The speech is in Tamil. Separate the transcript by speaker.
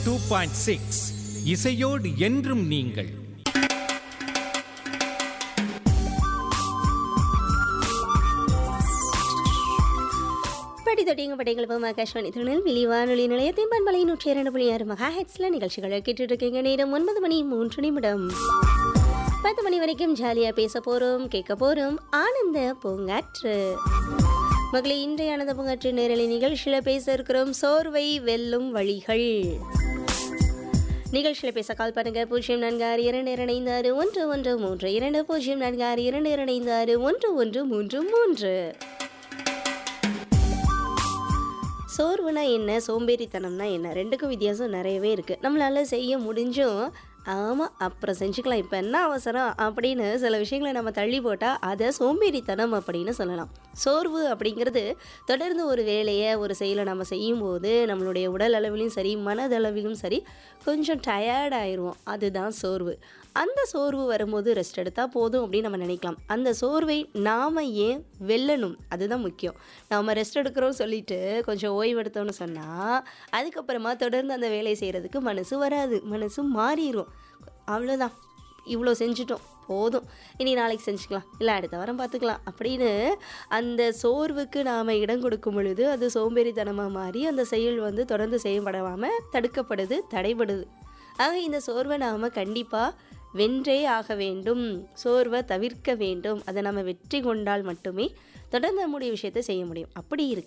Speaker 1: டூ பாயிண்ட் சிக்ஸ் இசையோடு என்றும் நீங்கள்
Speaker 2: படி தொட்டிங்க படைகள் இப்போ ஆகாஷ்வாணி திருநெல்வேலி வானொலி நிலையத்தின் பண்பலை நூற்றி இரண்டு புள்ளி ஆறு மகா ஹெட்ஸில் நிகழ்ச்சிகளை கேட்டுட்டு இருக்கீங்க நேரம் ஒன்பது மணி மூன்று நிமிடம் பத்து மணி வரைக்கும் ஜாலியாக பேச போகிறோம் கேட்க போகிறோம் ஆனந்த பூங்காற்று மகளே இன்றைய ஆனந்த பூங்காற்று நேரலை நிகழ்ச்சியில் பேச இருக்கிறோம் சோர்வை வெல்லும் வழிகள் நிகழ்ச்சியில் பேச கால் பண்ணுங்க பூஜ்ஜியம் நான்கு ஆறு இரண்டு இரண்டு ஐந்து ஆறு ஒன்று ஒன்று மூன்று இரண்டு பூஜ்ஜியம் நான்கு ஆறு இரண்டு இரண்டு ஐந்து ஆறு ஒன்று ஒன்று மூன்று மூன்று சோர்வுனா என்ன சோம்பேறித்தனம்னா என்ன ரெண்டுக்கும் வித்தியாசம் நிறையவே இருக்குது நம்மளால செய்ய முடிஞ்சும் ஆமாம் அப்புறம் செஞ்சுக்கலாம் இப்போ என்ன அவசரம் அப்படின்னு சில விஷயங்களை நம்ம தள்ளி போட்டால் அதை சோம்பேறித்தனம் அப்படின்னு சொல்லலாம் சோர்வு அப்படிங்கிறது தொடர்ந்து ஒரு வேலையை ஒரு செயலை நம்ம செய்யும்போது நம்மளுடைய உடல் அளவிலும் சரி மனதளவிலும் சரி கொஞ்சம் டயர்ட் ஆயிடுவோம் அதுதான் சோர்வு அந்த சோர்வு வரும்போது ரெஸ்ட் எடுத்தால் போதும் அப்படின்னு நம்ம நினைக்கலாம் அந்த சோர்வை நாம் ஏன் வெல்லணும் அதுதான் முக்கியம் நாம் ரெஸ்ட் எடுக்கிறோம் சொல்லிட்டு கொஞ்சம் ஓய்வெடுத்தோம்னு சொன்னால் அதுக்கப்புறமா தொடர்ந்து அந்த வேலையை செய்கிறதுக்கு மனசு வராது மனசு மாறிடும் அவ்வளோதான் இவ்வளோ செஞ்சுட்டோம் போதும் இனி நாளைக்கு செஞ்சுக்கலாம் இல்லை அடுத்த வாரம் பார்த்துக்கலாம் அப்படின்னு அந்த சோர்வுக்கு நாம் இடம் கொடுக்கும் பொழுது அது சோம்பேறித்தனமாக மாறி அந்த செயல் வந்து தொடர்ந்து செய்யப்படாமல் தடுக்கப்படுது தடைபடுது ஆக இந்த சோர்வை நாம் கண்டிப்பாக வென்றே ஆக வேண்டும் சோர்வை தவிர்க்க வேண்டும் அதை நம்ம வெற்றி கொண்டால் மட்டுமே தொடர்ந்து நம்முடைய விஷயத்தை செய்ய முடியும் அப்படி இருக்க